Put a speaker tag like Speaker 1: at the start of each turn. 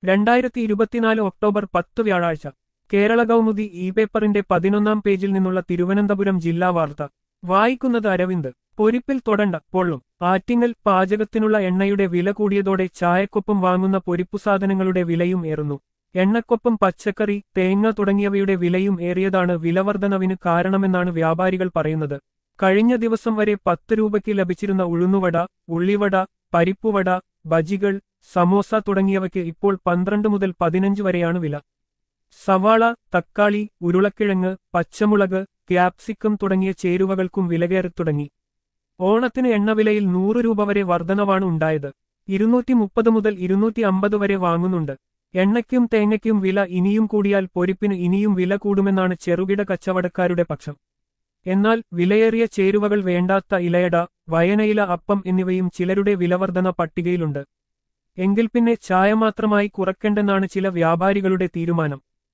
Speaker 1: രണ്ടായിരത്തി ഇരുപത്തിനാല് ഒക്ടോബർ പത്ത് വ്യാഴാഴ്ച കേരള കൗമുദി ഇ പേപ്പറിന്റെ പതിനൊന്നാം പേജിൽ നിന്നുള്ള തിരുവനന്തപുരം ജില്ലാ വാർത്ത വായിക്കുന്നത് അരവിന്ദ് പൊരിപ്പിൽ തൊടണ്ട പൊള്ളും ആറ്റിങ്ങൽ പാചകത്തിനുള്ള എണ്ണയുടെ വില കൂടിയതോടെ ചായക്കൊപ്പം വാങ്ങുന്ന പൊരിപ്പു സാധനങ്ങളുടെ വിലയും ഏറുന്നു എണ്ണക്കൊപ്പം പച്ചക്കറി തേങ്ങ തുടങ്ങിയവയുടെ വിലയും ഏറിയതാണ് വിലവർധനവിന് കാരണമെന്നാണ് വ്യാപാരികൾ പറയുന്നത് കഴിഞ്ഞ ദിവസം വരെ പത്ത് രൂപയ്ക്ക് ലഭിച്ചിരുന്ന ഉഴുന്നുവട ഉള്ളിവട പരിപ്പുവട ബജികൾ സമോസ തുടങ്ങിയവയ്ക്ക് ഇപ്പോൾ പന്ത്രണ്ട് മുതൽ പതിനഞ്ച് വരെയാണ് വില സവാള തക്കാളി ഉരുളക്കിഴങ്ങ് പച്ചമുളക് ക്യാപ്സിക്കം തുടങ്ങിയ ചേരുവകൾക്കും വിലകയറി തുടങ്ങി ഓണത്തിന് എണ്ണവിലയിൽ നൂറ് രൂപ വരെ വർധനവാണ് ഉണ്ടായത് ഇരുന്നൂറ്റി മുപ്പത് മുതൽ ഇരുന്നൂറ്റി അമ്പത് വരെ വാങ്ങുന്നുണ്ട് എണ്ണയ്ക്കും തേങ്ങയ്ക്കും വില ഇനിയും കൂടിയാൽ പൊരിപ്പിന് ഇനിയും വില കൂടുമെന്നാണ് ചെറുകിട കച്ചവടക്കാരുടെ പക്ഷം എന്നാൽ വിലയേറിയ ചേരുവകൾ വേണ്ടാത്ത ഇലയട വയനയില അപ്പം എന്നിവയും ചിലരുടെ വിലവർധന പട്ടികയിലുണ്ട് എങ്കിൽ പിന്നെ ചായ മാത്രമായി കുറയ്ക്കണ്ടെന്നാണ് ചില വ്യാപാരികളുടെ തീരുമാനം